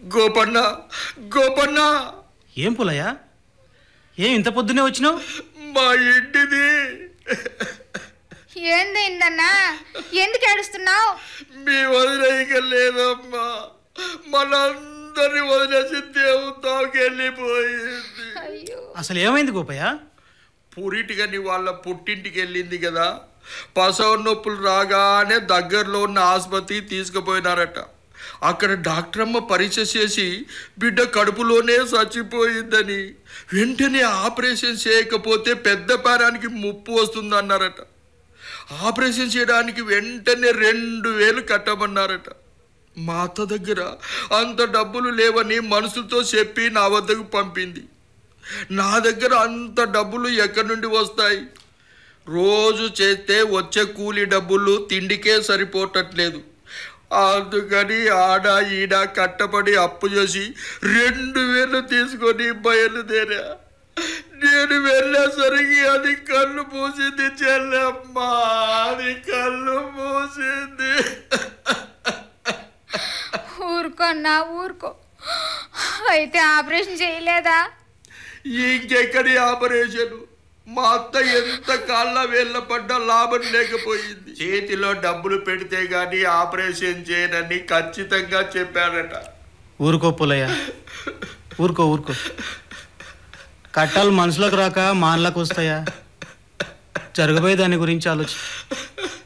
గోపన్న గోపన్న ఏం పులయ్య ఏం ఇంత పొద్దునే వచ్చినావు మా ఇంటిది ఏంది ఇందన్నా ఎందుకు ఏడుస్తున్నావు మీ వదిన ఇక లేదమ్మా మనందరిని వదిలేసి దేవుతాకి వెళ్ళిపోయింది అయ్యో అసలు ఏమైంది గోపయ్య పురిటిగని వాళ్ళ పుట్టింటికి వెళ్ళింది కదా ప్రసవ నొప్పులు రాగానే దగ్గరలో ఉన్న ఆసుపత్రికి తీసుకుపోయినారట అక్కడ డాక్టర్ అమ్మ పరీక్ష చేసి బిడ్డ కడుపులోనే చచ్చిపోయిందని వెంటనే ఆపరేషన్ చేయకపోతే పెద్ద పారానికి ముప్పు వస్తుందన్నారట ఆపరేషన్ చేయడానికి వెంటనే రెండు వేలు కట్టమన్నారట మా అత్త దగ్గర అంత డబ్బులు లేవని మనసుతో చెప్పి నా వద్దకు పంపింది నా దగ్గర అంత డబ్బులు ఎక్కడి నుండి వస్తాయి రోజు చేస్తే వచ్చే కూలి డబ్బులు తిండికే సరిపోవట్లేదు అందుకని ఆడ ఈడ కట్టబడి అప్పు చేసి రెండు వేలు తీసుకొని బయలుదేరా నేను వెళ్ళేసరికి అది కళ్ళు మూసింది చెల్లెమ్మ అది కళ్ళు మూసింది ఊరుకోన్నా ఊరుకో అయితే ఆపరేషన్ చేయలేదా ఇంకెక్కడి ఆపరేషన్ మా అత్త ఎంత కాళ్ళ వేళ్ళ పడ్డా లాభం లేకపోయింది చేతిలో డబ్బులు పెడితే గాని ఆపరేషన్ చేయనని ఖచ్చితంగా చెప్పారట ఊరుకో పులయ్య ఊరుకో ఊరుకో కట్టాలు మనసులోకి రాక మానలకు వస్తాయా జరగబోయే దాని గురించి ఆలోచి